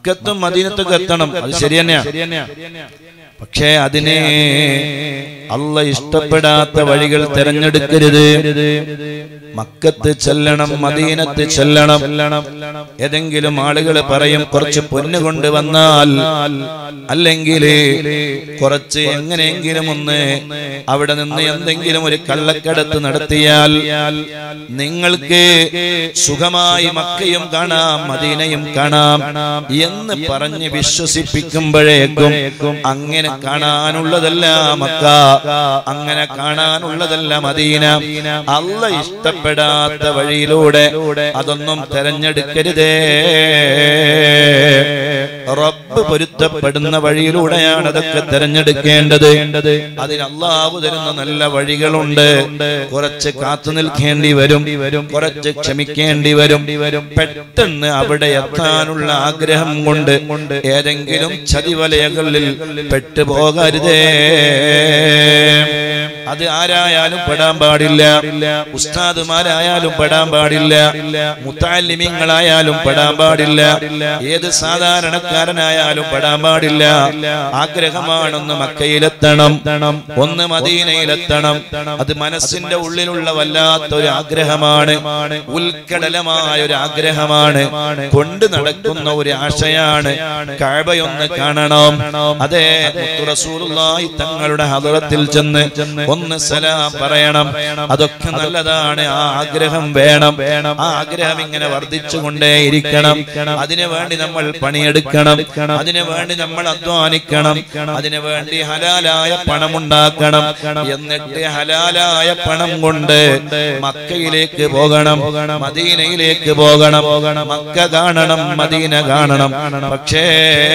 മക്കത്തും മദീനത്തൊക്കെ എത്തണം അത് ശരി തന്നെയാ പക്ഷേ അതിനെ അല്ല ഇഷ്ടപ്പെടാത്ത വഴികൾ തിരഞ്ഞെടുക്കരുത് മക്കത്ത് ചെല്ലണം മദീനത്ത് ചെല്ലണം ഏതെങ്കിലും ആളുകൾ പറയും കുറച്ച് പൊന്ന് കൊണ്ടുവന്നാൽ അല്ലെങ്കിൽ കുറച്ച് എങ്ങനെയെങ്കിലും ഒന്ന് അവിടെ നിന്ന് എന്തെങ്കിലും ഒരു കള്ളക്കടത്ത് നടത്തിയാൽ നിങ്ങൾക്ക് സുഖമായി മക്കയും കാണാം മദീനയും കാണാം എന്ന് പറഞ്ഞ് വിശ്വസിപ്പിക്കുമ്പോഴേക്കും അങ്ങനെ കാണാനുള്ളതല്ല മക്ക അങ്ങനെ കാണാനുള്ളതല്ല മദീന അല്ല ഇഷ്ടപ്പെടാത്ത വഴിയിലൂടെ അതൊന്നും തെരഞ്ഞെടുക്കരുതേ റബ്ബ് പൊരുത്തപ്പെടുന്ന വഴിയിലൂടെയാണ് അതൊക്കെ തെരഞ്ഞെടുക്കേണ്ടത് അതിന് അള്ളാഹു തരുന്ന നല്ല വഴികളുണ്ട് കുറച്ച് കാത്തു നിൽക്കേണ്ടി വരും കുറച്ച് ക്ഷമിക്കേണ്ടി വരും പെട്ടെന്ന് അവിടെ എത്താനുള്ള ആഗ്രഹം കൊണ്ട് ഏതെങ്കിലും ചതിവലയകളിൽ പെട്ടുപോകരുതേ അത് ആരായാലും പെടാൻ പാടില്ല ഉസ്താദുമാരായാലും പെടാൻ പാടില്ല മുത്താലിമ്യങ്ങളായാലും പെടാൻ പാടില്ല ഏത് സാധാരണക്കാരനായാലും പെടാൻ പാടില്ല ആഗ്രഹമാണൊന്ന് മക്കയിലെത്തണം ഒന്ന് മദീനയിലെത്തണം അത് മനസ്സിന്റെ ഉള്ളിലുള്ള വല്ലാത്തൊരു ആഗ്രഹമാണ് ഉൽക്കടലമായ ഒരു ആഗ്രഹമാണ് കൊണ്ട് നടക്കുന്ന ഒരു ആശയാണ് കഴബയൊന്ന് കാണണം അതെ മുത്തു റസൂലുള്ളാഹി തങ്ങളുടെ ഹദറത്തിൽ ചെന്ന് ഒന്ന് സലാം പറയണം അതൊക്കെ നല്ലതാണ് ആ ആഗ്രഹം വേണം ആ ആഗ്രഹം ഇങ്ങനെ വർദ്ധിച്ചു കൊണ്ടേയിരിക്കണം അതിനു വേണ്ടി നമ്മൾ പണിയെടുക്കണം അതിനു വേണ്ടി നമ്മൾ അധ്വാനിക്കണം അതിനു വേണ്ടി ഹലാലായ പണം ഉണ്ടാക്കണം എന്നിട്ട് ഹലാലായ പണം കൊണ്ട് മക്കയിലേക്ക് പോകണം മദീനയിലേക്ക് പോകണം മക്ക കാണണം മദീന കാണണം പക്ഷേ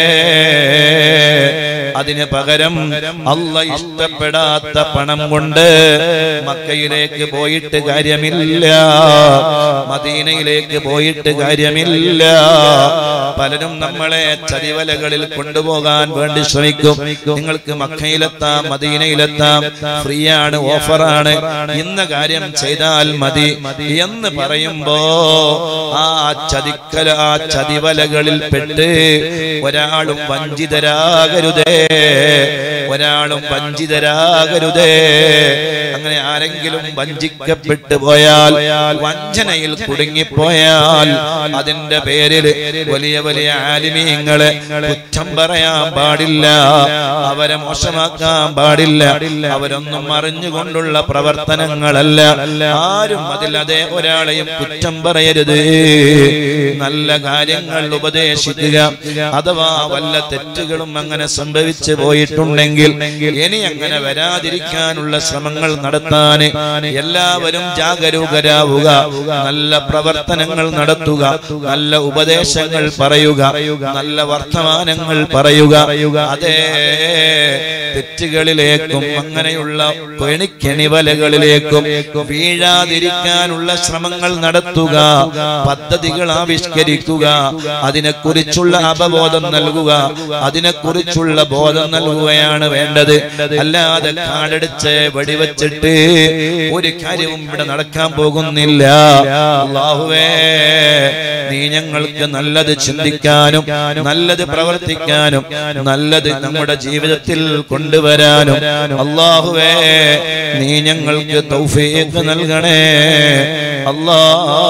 അതിന് പകരം അല്ല ഇഷ്ടപ്പെടാത്ത പണം കൊണ്ട് മക്കയിലേക്ക് പോയിട്ട് കാര്യമില്ല മദീനയിലേക്ക് പോയിട്ട് കാര്യമില്ല പലരും നമ്മളെ ചതിവലകളിൽ കൊണ്ടുപോകാൻ വേണ്ടി ശ്രമിക്കും നിങ്ങൾക്ക് മക്കയിലെത്താം മദീനയിലെത്താം ഫ്രീ ആണ് ഓഫറാണ് ഇന്ന കാര്യം ചെയ്താൽ മതി എന്ന് പറയുമ്പോ ആ ചതിക്കല ആ ചതിവലകളിൽ പെട്ട് ഒരാളും വഞ്ചിതരാകരുതേ ഒരാളും വഞ്ചിതരാകരുതേ അങ്ങനെ ആരെങ്കിലും വഞ്ചിക്കപ്പെട്ടു പോയാൽ വഞ്ചനയിൽ കുടുങ്ങിപ്പോയാൽ അതിന്റെ പേരിൽ വലിയ വലിയ ആലിമീങ്ങളെ കുറ്റം പറയാൻ പാടില്ല അവരെ മോശമാക്കാൻ പാടില്ല അവരൊന്നും അറിഞ്ഞുകൊണ്ടുള്ള പ്രവർത്തനങ്ങളല്ല ആരും അതിൽ അതേ ഒരാളെയും കുറ്റം പറയരുത് നല്ല കാര്യങ്ങൾ ഉപദേശിക്കുക അഥവാ വല്ല തെറ്റുകളും അങ്ങനെ സംഭവിച്ചു പോയിട്ടുണ്ടെങ്കിൽ ഇനി അങ്ങനെ വരാതിരിക്കാനുള്ള ശ്രമങ്ങൾ നടത്താൻ എല്ലാവരും ജാഗരൂകരാവുക നല്ല പ്രവർത്തനങ്ങൾ നടത്തുക നല്ല ഉപദേശങ്ങൾ പറയുക നല്ല വർത്തമാനങ്ങൾ പറയുക അതേ തെറ്റുകളിലേക്കും അങ്ങനെയുള്ള കെണിവലകളിലേക്കും വീഴാതിരിക്കാനുള്ള ശ്രമങ്ങൾ നടത്തുക പദ്ധതികൾ ആവിഷ്കരിക്കുക അതിനെക്കുറിച്ചുള്ള അവബോധം നൽകുക അതിനെക്കുറിച്ചുള്ള ബോധം നൽകുകയാണ് വേണ്ടത് അല്ലാതെ കാടടിച്ച് വെടിവെച്ചിട്ട് ഒരു കാര്യവും ഇവിടെ നടക്കാൻ പോകുന്നില്ല അള്ളാഹുവേ നീ ഞങ്ങൾക്ക് നല്ലത് ചിന്തിക്കാനും നല്ലത് പ്രവർത്തിക്കാനും നല്ലത് നമ്മുടെ ജീവിതത്തിൽ കൊണ്ടുവരാനും അള്ളാഹുവേ നീ ഞങ്ങൾക്ക് തൗഫീഖ് നൽകണേ അല്ലാ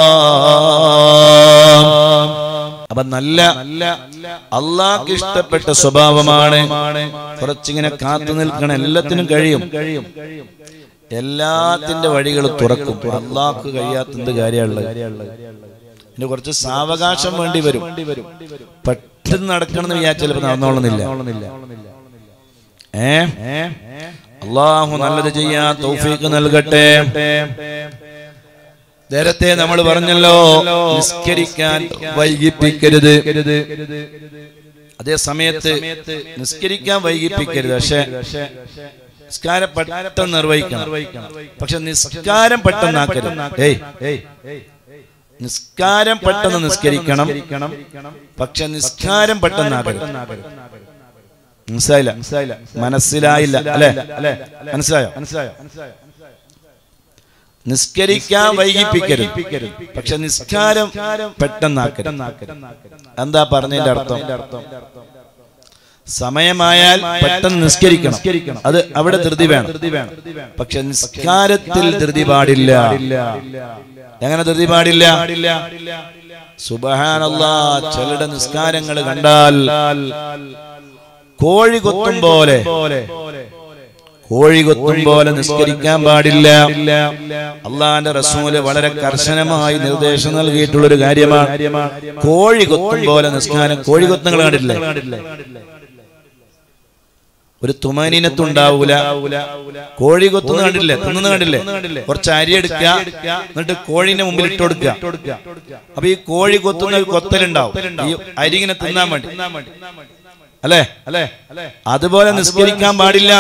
അപ്പൊ നല്ല അള്ളാഹ്ക്ക് ഇഷ്ടപ്പെട്ട സ്വഭാവമാണ് കുറച്ചിങ്ങനെ കാത്തു നിൽക്കണം എല്ലാത്തിനും കഴിയും എല്ലാത്തിന്റെ വഴികൾ തുറക്കും അള്ളാഹ്ക്ക് കഴിയാത്തത് കാര്യമുള്ളത് ഇതിന് കുറച്ച് സാവകാശം വേണ്ടി വരും പെട്ടെന്ന് നടക്കണമെന്ന് വിചാരിച്ചാൽ ചിലപ്പോൾ നടന്നോളുന്നില്ല ഏ അള്ളാഹു നല്ലത് ചെയ്യാൻ തൗഫീഖ് നൽകട്ടെ നേരത്തെ നമ്മൾ പറഞ്ഞല്ലോ നിസ്കരിക്കാൻ വൈകിപ്പിക്കരുത് അതേ സമയത്ത് നിസ്കരിക്കാൻ വൈകിപ്പിക്കരുത് പക്ഷെ നിസ്കാരം പെട്ടെന്ന് നിർവഹിക്കണം പക്ഷെ നിസ്കാരം പെട്ടെന്നാക്കരുത് ഏയ് നിസ്കാരം പെട്ടെന്ന് നിസ്കരിക്കണം പക്ഷെ നിസ്കാരം പെട്ടെന്നാക്കരുത് മനസ്സിലായില്ല മനസ്സിലായില്ല അല്ലെ മനസ്സിലായോ മനസ്സിലായോ നിസ്കരിക്കാൻ വൈകിപ്പിക്കരുത് പക്ഷെ നിസ്കാരം പെട്ടെന്നാക്കരുത് എന്താ പറഞ്ഞതിന്റെ അർത്ഥം സമയമായാൽ പെട്ടെന്ന് നിസ്കരിക്കണം അത് അവിടെ ധൃതി വേണം പക്ഷെ നിസ്കാരത്തിൽ ധൃതി പാടില്ല എങ്ങനെ ധൃതി പാടില്ല സുബഹാനല്ലാ ചിലരുടെ നിസ്കാരങ്ങൾ കണ്ടാൽ കോഴി കൊത്തും പോലെ കോഴി കൊത്തും പോലെ നിസ്കരിക്കാൻ പാടില്ല അള്ളാന്റെ റസൂല് വളരെ കർശനമായി നിർദ്ദേശം നൽകിയിട്ടുള്ള ഒരു കാര്യമാണ് കോഴി കൊത്തും പോലെ നിസ്കാരം കോഴി കൊത്തുങ്ങൾ കണ്ടില്ലേ ഒരു തുമാനീനത്തുണ്ടാവൂല കോഴി കൊത്തുന്ന കണ്ടില്ലേ തിന്നുന്ന കണ്ടില്ലേ കുറച്ച് അരി എടുക്കുക എന്നിട്ട് കോഴിന്റെ മുമ്പിൽ ഇട്ട് കൊടുക്കുക അപ്പൊ ഈ കോഴി കൊത്തുന്ന ഒരു കൊത്തലുണ്ടാവും ഈ അരി ഇങ്ങനെ തിന്നാൻ വേണ്ടി അല്ലേ അല്ലേ അതുപോലെ നിസ്കരിക്കാൻ പാടില്ല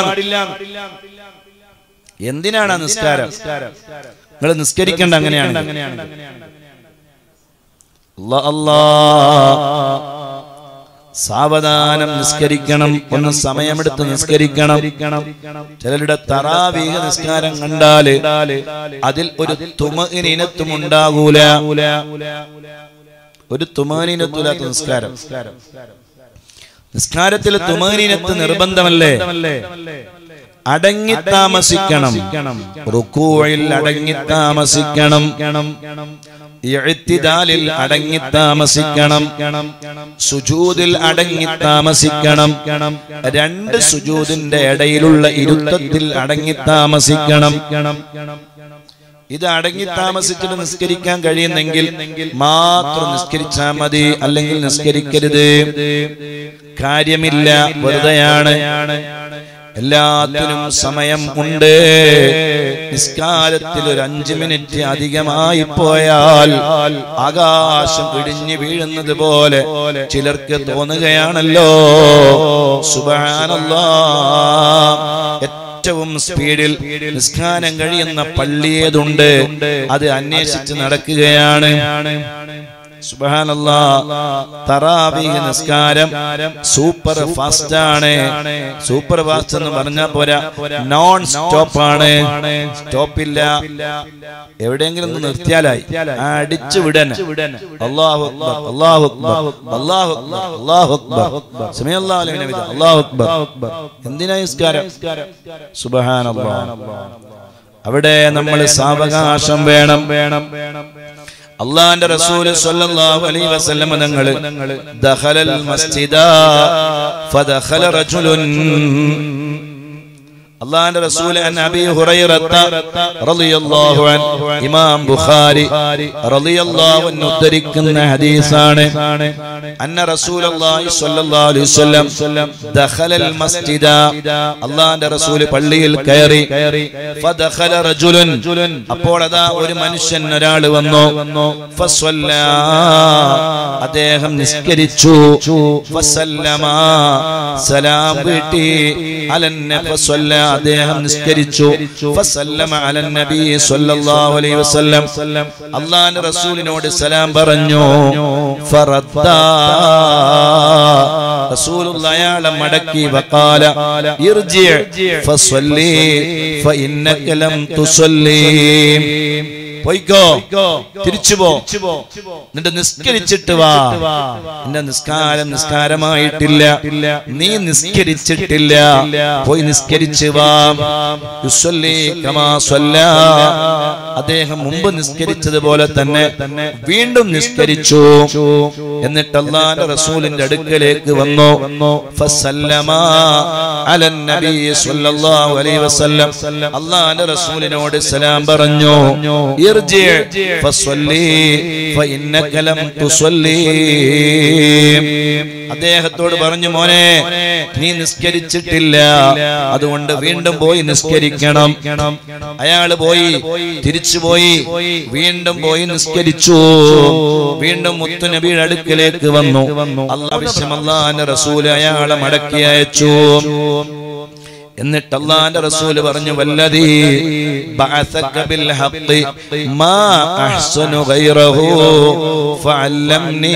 എന്തിനാണ് ആ നിസ്കാരം നിങ്ങൾ നിസ്കരിക്കേണ്ട അങ്ങനെയാണ് അല്ലാ അല്ലാ സാവധാനം നിസ്കരിക്കണം ഒന്ന് സമയമെടുത്ത് നിസ്കരിക്കണം ചിലരുടെ തറാവീഹ നിസ്കാരം കണ്ടാല് അതിൽ ഒരു തുമഇനത്തും ഉണ്ടാകൂല ഒരു തുമാനിനത്തുലാത്ത നിസ്കാരം നിസ്കാരത്തിൽ തുമാനിനത്ത് നിർബന്ധമല്ലേ അടങ്ങി താമസിക്കണം റുക്കൂയിൽ അടങ്ങി താമസിക്കണം ഇഴ്ത്തിദാലിൽ അടങ്ങി താമസിക്കണം സുജൂദിൽ അടങ്ങി താമസിക്കണം രണ്ട് സുജൂദിന്റെ ഇടയിലുള്ള ഇരുത്തത്തിൽ അടങ്ങി താമസിക്കണം ഇത് അടങ്ങി താമസിച്ചിട്ട് നിസ്കരിക്കാൻ കഴിയുന്നെങ്കിൽ മാത്രം നിസ്കരിച്ചാൽ മതി അല്ലെങ്കിൽ നിസ്കരിക്കരുത് കാര്യമില്ല വെറുതെയാണ് എല്ലാത്തിനും സമയം ഉണ്ട് നിസ്കാരത്തിൽ ഒരു അഞ്ചു മിനിറ്റ് അധികമായി പോയാൽ ആകാശം ഇടിഞ്ഞു വീഴുന്നത് പോലെ ചിലർക്ക് തോന്നുകയാണല്ലോ സുബാനല്ലാ ഏറ്റവും സ്പീഡിൽ നിസ്കാരം കഴിയുന്ന പള്ളിയേതുണ്ട് അത് അന്വേഷിച്ച് നടക്കുകയാണ് സുബഹാനല്ലാ തറാവീഹ് നിസ്കാരം സൂപ്പർ ഫാസ്റ്റ് ആണ് സൂപ്പർ ഫാസ്റ്റ് എന്ന് പറഞ്ഞാൽ പോരാ നോൺ സ്റ്റോപ്പ് ആണ് സ്റ്റോപ്പ് ഇല്ല എവിടെയെങ്കിലും ഒന്ന് നിർത്തിയാലായി ആ അടിച്ചു വിടൻ അല്ലാഹു അക്ബർ അല്ലാഹു അക്ബർ അല്ലാഹു അക്ബർ അല്ലാഹു അക്ബർ സമയല്ലാഹു അലൈഹി നബി അല്ലാഹു അക്ബർ എന്തിനാ നിസ്കാരം സുബ്ഹാനല്ലാ അവിടെ നമ്മൾ സാവകാശം വേണം വേണം അള്ളാന്റെ റസൂല് സ്വല്ലല്ലാഹു അലൈഹി വസല്ലം തങ്ങള് ദഖലൽ മസ്ജിദ ഫദഖല റജുലുൻ അള്ളാന്റെ റസൂല് അൻ അബി ഹുറൈറത്ത റളിയല്ലാഹു അൻ ഇമാം ബുഖാരി റളിയല്ലാഹു അൻഹു ഉദ്ധരിക്കുന്ന ഹദീസാണ് അന്ന റസൂലുള്ളാഹി സ്വല്ലല്ലാഹു അലൈഹി വസല്ലം ദഖലൽ മസ്ജിദ അള്ളാന്റെ റസൂല് പള്ളിയിൽ കയറി ഫദഖല റജുലുൻ അപ്പോൾ അതാ ഒരു മനുഷ്യൻ ഒരാൾ വന്നു ഫസ്വല്ല അദ്ദേഹം നിസ്കരിച്ചു ഫസല്ലമ സലാം വീട്ടി അലന്ന ഫസ്വല്ല അദ്ദേഹം നിസ്കരിച്ചു ഫസല്ലമ അലൻ നബി സ്വല്ലല്ലാഹു അലൈഹി വസല്ലം അള്ളാഹുവിന്റെ റസൂലിനോട് സലാം പറഞ്ഞു ഫറദ്ദ റസൂലുള്ള അയാളെ മടക്കി വഖാല ഇർജി ഫസ്വല്ലി ഫഇന്നക ലം തുസല്ലി പോയിക്കോ തിരിച്ചു പോ എന്നിട്ട് നിസ്കരിച്ചിട്ട് വാ എന്റെ നിസ്കാരം നിസ്കാരമായിട്ടില്ല നീ നിസ്കരിച്ചിട്ടില്ല പോയി നിസ്കരിച്ച് വാ യുസ്വല്ലി കമാ സ്വല്ല അദ്ദേഹം മുമ്പ് നിസ്കരിച്ചതുപോലെ തന്നെ വീണ്ടും നിസ്കരിച്ചു എന്നിട്ട് അള്ളാന്റെ റസൂലിന്റെ അടുക്കലേക്ക് വന്നു ഫസല്ലമ അലൻ നബി സ്വല്ലല്ലാഹു അലൈഹി വസല്ലം അള്ളാന്റെ റസൂലിനോട് സലാം പറഞ്ഞു ഇർജി ഫസ്വല്ലി ഫഇന്നക ലം തുസല്ലി അദ്ദേഹത്തോട് പറഞ്ഞു മോനെ നീ നിസ്കരിച്ചിട്ടില്ല അതുകൊണ്ട് വീണ്ടും പോയി നിസ്കരിക്കണം അയാള് പോയി തിരിച്ചുപോയി വീണ്ടും പോയി നിസ്കരിച്ചു വീണ്ടും മുത്തുനബിയുടെ അടുക്കലേക്ക് വന്നു അള്ളാവശ്യം അള്ളാന്റെ റസൂല് അയാളെ മടക്കി അയച്ചു എന്നിട്ട് അള്ളാന്റെ റസൂല് പറഞ്ഞു വല്ലതീ ബഅസക ബിൽ ഹഖ് മാ അഹ്സനു ഗൈറഹു ഫഅല്ലംനി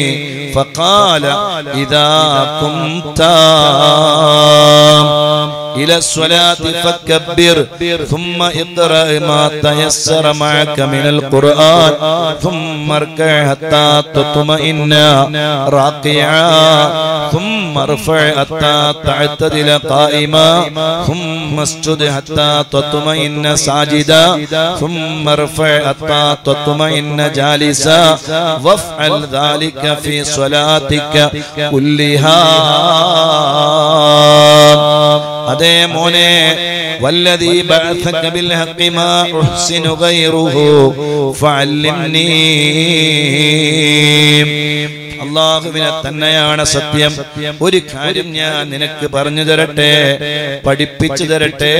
ഫഖാല ഇദാ കുംത إلى الصلاة فكبر ثم اقرأ ما تيسر معك من القرآن ثم اركع حتى تطمئن راكعا ثم ارفع حتى تعتدل قائما ثم اسجد حتى تطمئن ساجدا ثم ارفع حتى تطمئن جالسا وافعل ذلك في صلاتك كلها അതേ മോനെ വല്ലതീ ബഅസക ബിൽ ഹഖി മാ ഉഹ്സിനു ഗൈറുഹു ഫഅല്ലിംനി അള്ളാഹുവിനെ തന്നെയാണ് സത്യം ഒരു കാര്യം ഞാൻ നിനക്ക് പറഞ്ഞു തരട്ടെ പഠിപ്പിച്ചു തരട്ടെ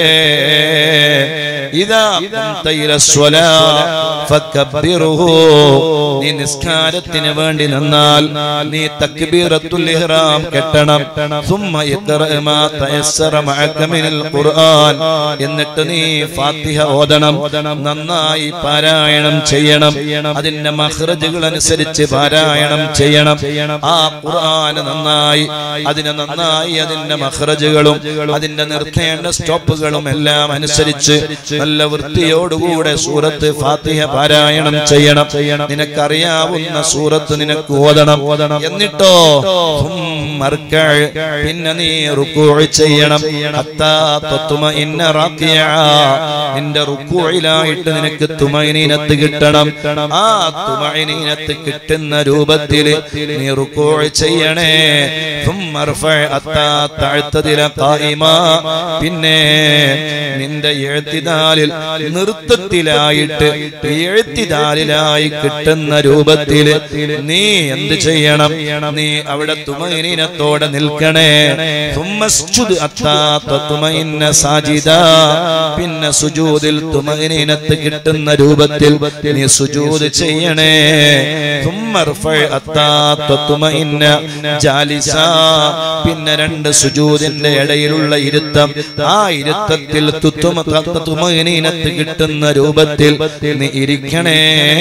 ഇതാ ഖുംത ഇല സ്വലാ ഫകബ്ബിറുഹു നീ നിസ്കാരത്തിന് വേണ്ടി നിന്നാൽ നീ തക്ബീറത്തുൽ ഇഹ്റാം കെട്ടണം ثم اقرأ ما تيسر معك من القرآن എന്നിട്ട് നീ ഫാത്തിഹ ഓതണം നന്നായി പാരായണം ചെയ്യണം അതിന്റെ മഹ്റജുകൾ അനുസരിച്ച് പാരായണം ചെയ്യണം ആ ഖുർആൻ നന്നായി അതിനെ നന്നായി അതിന്റെ മഹ്റജുകളും അതിന്റെ നിർത്തേണ്ട സ്റ്റോപ്പുകളും എല്ലാം അനുസരിച്ച് നല്ല വൃത്തിയോടുകൂടെ സൂറത്ത് ഫാത്തിഹ പാരായണം ചെയ്യണം നിനക്കറിയാവുന്ന സൂറത്ത് നിനക്ക് ഓതണം എന്നിട്ടോ ثم اركع. പിന്നെ നീ റുക്കൂ ചെയ്യണം ഹത്താ തത്മഇന്ന റാക്കിയാ. നിന്റെ റുക്കൂയിലായിട്ട് നിനക്ക് തുമൈനീനത്ത് കിട്ടണം ആ തുമൈനീനത്ത് കിട്ടുന്ന രൂപത്തിൽ നീ റുക്കൂ ചെയ്യണേ ثم ارفع حتى تعتدل قائما. പിന്നെ നിന്റെ എഴുത്തിദാലിൽ നൃത്തത്തിലായിട്ട് എഴുത്തിദാലിലായി കിട്ടുന്ന രൂപത്തിൽ നീ എന്ത് ചെയ്യണം നീ അവിടെ തുമൈനീനത്തോടെ നിൽക്കണേ ثم اسجد حتى تطمئن ساجدا. പിന്നെ സുജൂദിൽ തുമൈനീനത്ത് കിട്ടുന്ന രൂപത്തിൽ നീ സുജൂദ് ചെയ്യണേ ثم ارفع حتى تطمئن جالسا. പിന്നെ രണ്ട് സുജൂദിന്റെ ഇടയിലുള്ള ഇരുത്തം ആ ഇരുത്തത്തിൽ തുത്തുമ- തുമഇനീനത്ത് കിട്ടുന്ന രൂപത്തിൽ നീ ഇരിക്കണേ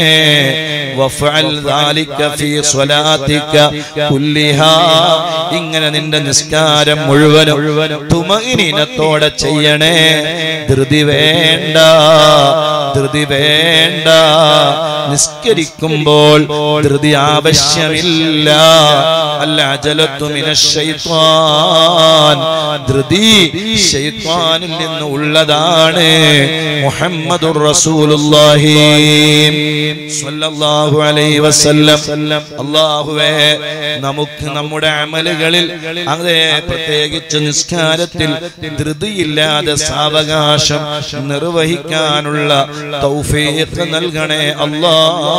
വഫഅൽ ذلك في صلاتك كلها. ഇങ്ങനെ നിന്റെ നിസ്കാരം മുഴുവനും തുമഇനീനത്തോടെ ചെയ്യണേ ധൃതി വേണ്ട ധൃതി വേണ്ട നിസ്കരിക്കുമ്പോൾ ധൃതി ആവശ്യമില്ല അല്ല അജലത്തു മിനശ്ശൈത്വാൻ ധൃതി ശൈത്വാനിൽ നിന്ന് ഉള്ളതാണ് മുഹമ്മദുർ റസൂലുള്ളാഹി സ്വല്ലല്ലാഹു അലൈഹി വസല്ലം അല്ലാഹുവേ നമുക്ക് നമ്മുടെ അമലുകളിൽ അതേ പ്രത്യേകിച്ച് നിസ്കാരത്തിൽ ധൃതിയില്ലാതെ സാവകാശം നിർവഹിക്കാനുള്ള തൗഫീഖ് നൽകണേ അല്ലാ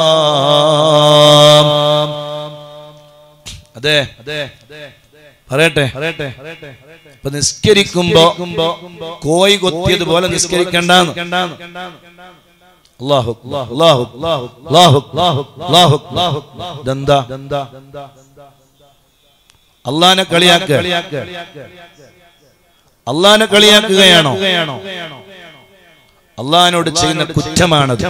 അതെ പറയട്ടെ ഇപ്പൊ നിസ്കരിക്കുമ്പോ കോയി കൊത്തിയതുപോലെ നിസ്കരിക്കണ്ടെന്ന് അല്ലാഹു അല്ലാഹു അല്ലാഹു അല്ലാഹു ദന്താ അള്ളാനെ കളിയാക്കുക അള്ളാനെ കളിയാക്കുകയാണോ അള്ളഹാനോട് ചെയ്യുന്ന കുറ്റമാണത്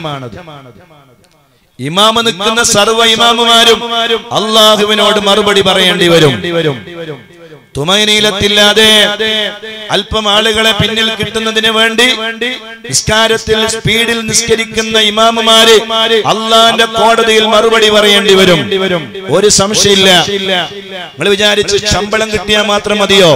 ഇമാമ നിൽക്കുന്ന സർവ്വ ഇമാമുമാരും അള്ളാഹുവിനോട് മറുപടി പറയേണ്ടി വരും തുമൈനീലത്തില്ലാതെ അല്പം ആളുകളെ പിന്നിൽ കിട്ടുന്നതിന് വേണ്ടി നിസ്കാരത്തിൽ സ്പീഡിൽ നിസ്കരിക്കുന്ന ഇമാമുമാര് അള്ളാന്റെ കോടതിയിൽ മറുപടി പറയേണ്ടി വരും ഒരു സംശയമില്ല നിങ്ങൾ വിചാരിച്ച് ശമ്പളം കിട്ടിയാൽ മാത്രം മതിയോ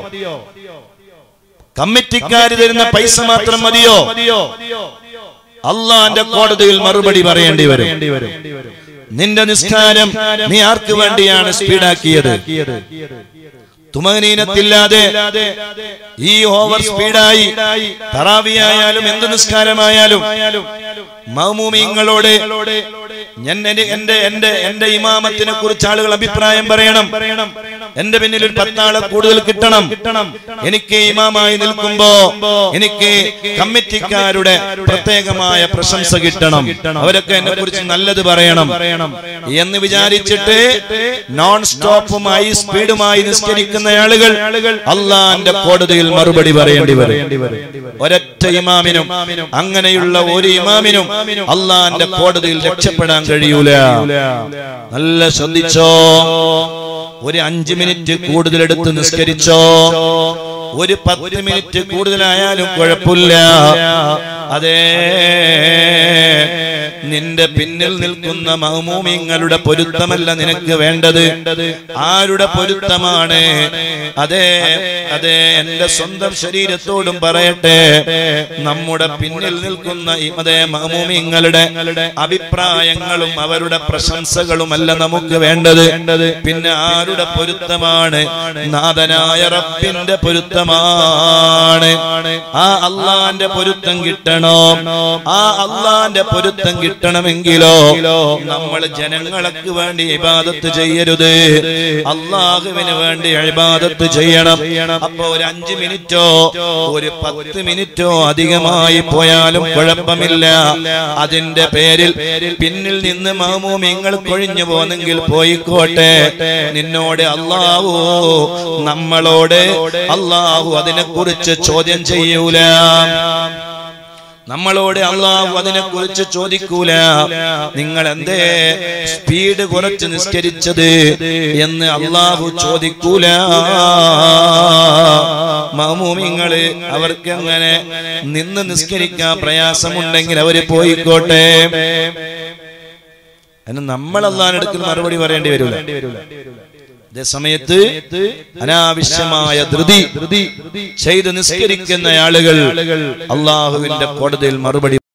കമ്മിറ്റിക്കാര് തരുന്ന പൈസ മാത്രം മതിയോ അള്ളാന്റെ കോടതിയിൽ മറുപടി പറയേണ്ടി വരും നിന്റെ നിസ്കാരം നീ ആർക്ക് വേണ്ടിയാണ് സ്പീഡാക്കിയത് തുമനീനത്തില്ലാതെ ഈ ഓവർ സ്പീഡായി തറാവിയായാലും എന്ത് നിസ്കാരമായാലും മൗമൂമിങ്ങളോട് ഞാൻ എന്റെ എന്റെ എന്റെ എന്റെ ഇമാമത്തിനെ കുറിച്ച് ആളുകൾ അഭിപ്രായം പറയണം എന്റെ പിന്നിൽ ഒരു പത്താളെ കൂടുതൽ കിട്ടണം എനിക്ക് ഇമാമായി നിൽക്കുമ്പോ എനിക്ക് കമ്മിറ്റിക്കാരുടെ പ്രത്യേകമായ പ്രശംസ കിട്ടണം അവരൊക്കെ എന്നെ കുറിച്ച് നല്ലത് പറയണം എന്ന് വിചാരിച്ചിട്ട് നോൺ സ്റ്റോപ്പുമായി സ്പീഡുമായി നിസ്കരിക്കുന്ന ആളുകൾ അള്ളാന്റെ കോടതിയിൽ മറുപടി പറയേണ്ടി വരും ഒരൊറ്റ ഇമാമിനും അങ്ങനെയുള്ള ഒരു ഇമാമിനും അള്ളാന്റെ കോടതിയിൽ രക്ഷപ്പെടാൻ കഴിയൂല നല്ല ശ്രദ്ധിച്ചോ ഒരു അഞ്ചു മിനിറ്റ് കൂടുതൽ എടുത്ത് നിസ്കരിച്ചോ ഒരു പത്ത് മിനിറ്റ് കൂടുതലായാലും കുഴപ്പമില്ല അതേ നിന്റെ പിന്നിൽ നിൽക്കുന്ന മഹമൂമിങ്ങളുടെ പൊരുത്തമല്ല നിനക്ക് വേണ്ടത് ആരുടെ പൊരുത്തമാണ് അതെ അതെ എന്റെ സ്വന്തം ശരീരത്തോടും പറയട്ടെ നമ്മുടെ പിന്നിൽ നിൽക്കുന്ന ഈ അതേ മഹമൂമിങ്ങളുടെ അഭിപ്രായങ്ങളും അവരുടെ പ്രശംസകളുമല്ല നമുക്ക് വേണ്ടത് പിന്നെ ആരുടെ പൊരുത്തമാണ് നാഥനായ റബ്ബിന്റെ പൊരുത്തമാണ് ആ അള്ളാന്റെ പൊരുത്തം കിട്ടണോ ആ അള്ളാന്റെ പൊരുത്തം കിട്ടണമെങ്കിലോ നമ്മൾ ജനങ്ങൾക്ക് വേണ്ടി ഇബാദത്ത് ചെയ്യരുത് അള്ളാഹുവിന് വേണ്ടി ഇബാദത്ത് ചെയ്യണം അപ്പൊ ഒരു അഞ്ചു മിനിറ്റോ ഒരു പത്ത് മിനിറ്റോ അധികമായി പോയാലും കുഴപ്പമില്ല അതിന്റെ പേരിൽ പിന്നിൽ നിന്ന് മാമൂമിങ്ങൾ കൊഴിഞ്ഞു പോന്നെങ്കിൽ പോയിക്കോട്ടെ നിന്നോട് അള്ളാഹു നമ്മളോട് അള്ളാഹു അതിനെ കുറിച്ച് ചോദ്യം ചെയ്യൂല നമ്മളോട് അള്ളാഹു അതിനെ കുറിച്ച് ചോദിക്കൂല നിങ്ങൾ എന്തേ സ്പീഡ് കുറച്ച് നിസ്കരിച്ചത് എന്ന് അള്ളാഹു ചോദിക്കൂല മമൂമിങ്ങള് അവർക്ക് അങ്ങനെ നിന്ന് നിസ്കരിക്കാൻ പ്രയാസമുണ്ടെങ്കിൽ അവര് പോയിക്കോട്ടെ അതിന് നമ്മൾ അള്ളാഹിനടുക്കൽ മറുപടി പറയേണ്ടി വരില്ല അതേ സമയത്ത് അനാവശ്യമായ ധൃതി ചെയ്ത് നിസ്കരിക്കുന്ന ആളുകൾ അള്ളാഹുവിന്റെ കോടതിയിൽ മറുപടി